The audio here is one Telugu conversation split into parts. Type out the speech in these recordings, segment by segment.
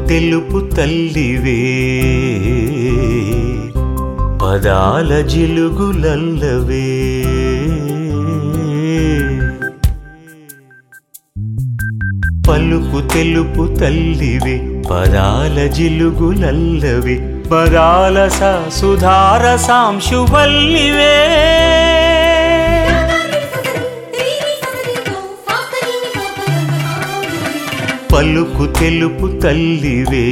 తెలుపు తల్లివే పదాల జిలుగులల్లవే పలుకు తెలుపు తల్లివే పదాల జిలుగులల్లవే పదాల స సుధార సాంశువల్లివే పలుకు తెలుపు తల్లివే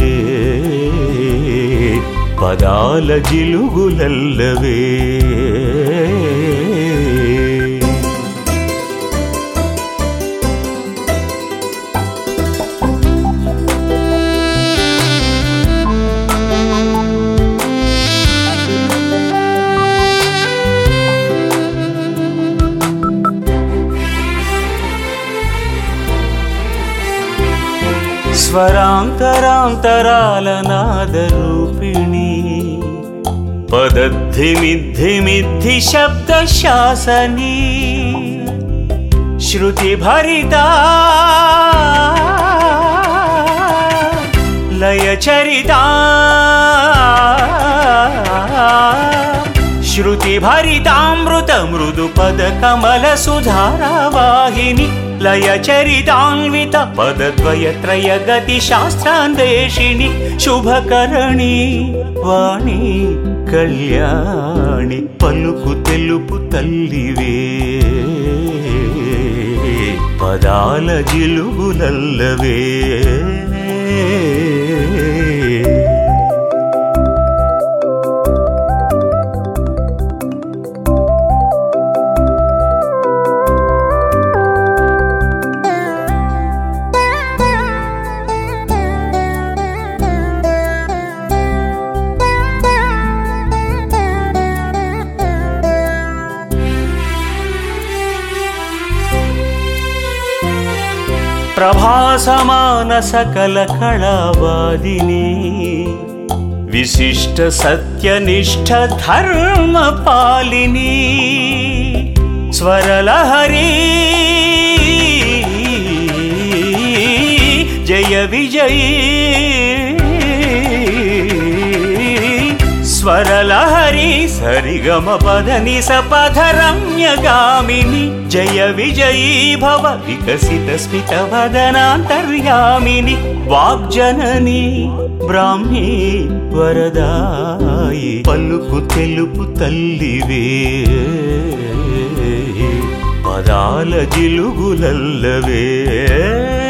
పదాల జిలుగులల్లవే స్వరాంతరాంతరాల నాదరూపిణి పదద్ధిమిద్ధిమిద్ధి శబ్ద శాసని శృతి భరిత లయ చరిత శృతి భరితామృత మృదు పద కమల సుధారావాహిని లయ చరితాన్విత పదద్వయ త్రయ గతి శాస్త్రాందేశిని శుభకరణి వాణి కళ్యాణి పలుకు తెలుపు తల్లివే పదాల జిలుగులల్లవే ప్రభాసమాన సకల కళావాదిని విశిష్ట సత్యనిష్ట ధర్మ పాలిని స్వరలహరి జయ విజయీ స్వరలహరి సరిగమ పదని సపధరమ్యగామిని జయ విజయీ భవ వికసిత స్మిత వదనాంతర్యామిని వాగ్జనని బ్రాహ్మీ వరదాయి పలుకు తెలుపు తల్లివే పదాల జిలుగులల్లవే